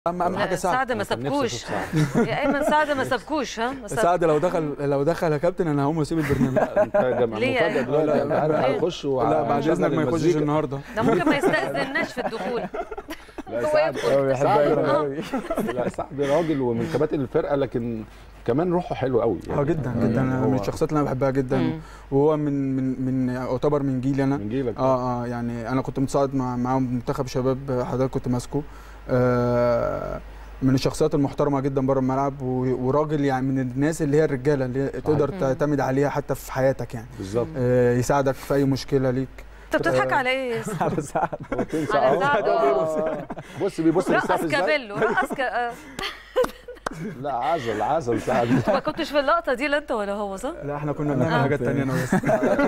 اهم اهم حاجه سعد سعد ما كان نفسي سابكوش أشوف سعد. يا ايمن سعد ما سابكوش ها ما ساب- سعد لو دخل لو دخل يا كابتن انا هقوم واسيب البرنامج انت يا جماعه ليه يا مفاجاه إيمن؟ دلوقتي لا، انت لا، عارف لا. هيخش لا بعد اذنك ما يخشش النهارده ده ممكن ما يستأذناش في الدخول لا هو سعد يدخل. هو بيحب سعد ايمن راجل- قوي لا سعد راجل ومن كباتن الفرقه لكن كمان روحه حلو قوي اه جدا جدا انا هو من الشخصيات اللي انا بحبها جدا مم. وهو من من من يعتبر من جيلي انا من جيلك اه اه يعني انا كنت متصاعد مع معاهم منتخب شباب حضرتك كنت ماسكه آه من الشخصيات المحترمه جدا بره الملعب و- وراجل يعني من الناس اللي هي الرجاله اللي تقدر مم. تعتمد عليها حتى في حياتك يعني بالظبط آه يساعدك في اي مشكله ليك انت بتضحك على ايه يا ياسر؟ على سعد هو تنسى على أهو. سعد آه. بص بيبص للسقف رقص ازاي كابيلو رقص ك... آه. لا عزل عزل سعد ما كنتش في اللقطه دي لا انت ولا هو صح؟ لا احنا كنا بنعمل آه. حاجات تانية انا بس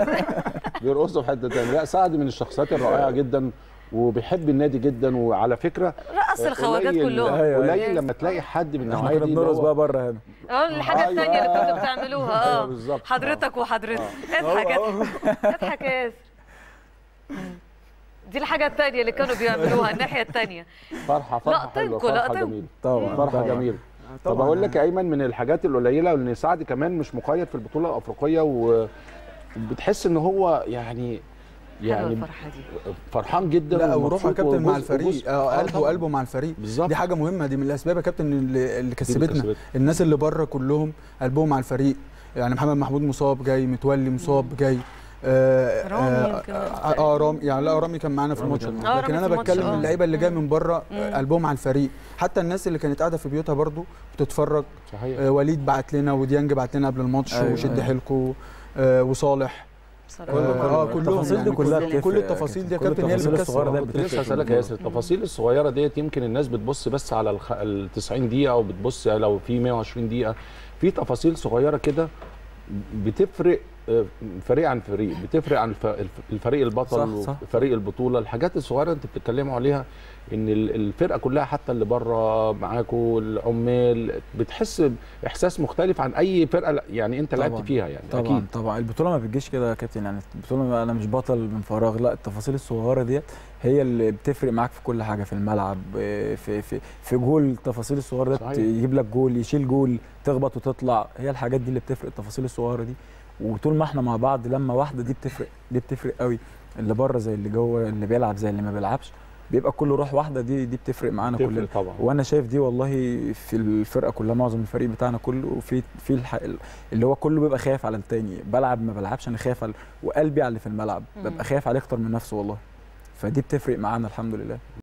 بيرقصوا في حته ثانيه لا سعد من الشخصيات الرائعه جدا وبيحب النادي جدا وعلى فكره رقص الخواجات قليل- كلهم أيوة. قليل لما تلاقي حد من احنا النوعيه كنا دي بنرقص اللي بقى هو- بره هنا اه الحاجه أيوة. الثانيه اللي كنتوا بتعملوها ايوه اه بالظبط حضرتك وحضرتك اضحك اضحك اضحك يا ياسر مم. دي الحاجه الثانيه اللي كانوا بيعملوها الناحيه الثانيه فرحه فرحه حلوه لقطنكوا، فرحه لقطنكوا. جميله طبعا فرحه طبعا. جميله طب اقول لك يا ايمن من الحاجات القليله ان سعد كمان مش مقيد في البطوله الافريقيه وبتحس ان هو يعني حلوه يعني الفرحه دي فرحان جدا لا ومبسوط وروح يا كابتن مع وجزء- الفريق وجزء- آه قلبه طبعاً. قلبه مع الفريق بالظبط دي حاجه مهمه دي من الاسباب يا كابتن اللي, اللي كسبتنا كسبتنا. الناس اللي بره كلهم قلبهم مع الفريق يعني محمد محمود مصاب جاي متولي مصاب جاي آه رامي آه, يمكن. آه, اه رامي يعني لا رامي كان معانا في رامي الماتش كان معانا. آه، لكن رامي انا في الماتش، بتكلم آه. اللعيبه اللي جايه مم. من بره آه، مم. قلبهم على الفريق حتى الناس اللي كانت قاعده في بيوتها برضو بتتفرج صحيح آه وليد بعت لنا وديانج بعت لنا قبل الماتش أيوة، وشد أيوة. حيلكم آه وصالح صراحة. كله- اه كله. كلهم التفاصيل دي يعني كلها كل- بتفرق كل يا التفاصيل دي يا كل كابتن هي اللي التفاصيل الصغيرة بتكسب دي كنت لسه هسألك يا ياسر التفاصيل الصغيره ديت يمكن الناس بتبص بس على الخ... ال 90 دقيقه او بتبص لو في 120 دقيقه في تفاصيل صغيره كده بتفرق آه، فريق عن فريق بتفرق عن الف- الف- الفريق البطل صح، صح. وفريق البطوله الحاجات الصغيره انت بتتكلموا عليها ان ال- الفرقه كلها حتى اللي بره معاكم العمال بتحس باحساس مختلف عن اي فرقه لا- يعني انت لعبت طبعاً. فيها يعني طبعا اكيد طبعا البطوله ما بتجيش كده يا كابتن يعني البطوله انا مش بطل من فراغ لا التفاصيل الصغيره ديت هي اللي بتفرق معاك في كل حاجه في الملعب آه، في في في جول التفاصيل الصغيره ديت صحيح. يجيب لك جول يشيل جول تخبط وتطلع هي الحاجات دي اللي بتفرق التفاصيل الصغيره دي وطول ما احنا مع بعض لما واحده دي بتفرق دي بتفرق قوي اللي بره زي اللي جوه اللي بيلعب زي اللي ما بيلعبش بيبقى كل روح واحده دي دي بتفرق معانا تفرق كلنا طبعا وانا شايف دي والله في الفرقه كلها معظم الفريق بتاعنا كله في في الح... اللي هو كله بيبقى خايف على التاني بلعب ما بلعبش انا خايف على وقلبي على اللي في الملعب مم. ببقى خايف عليه اكتر من نفسه والله فدي بتفرق معانا الحمد لله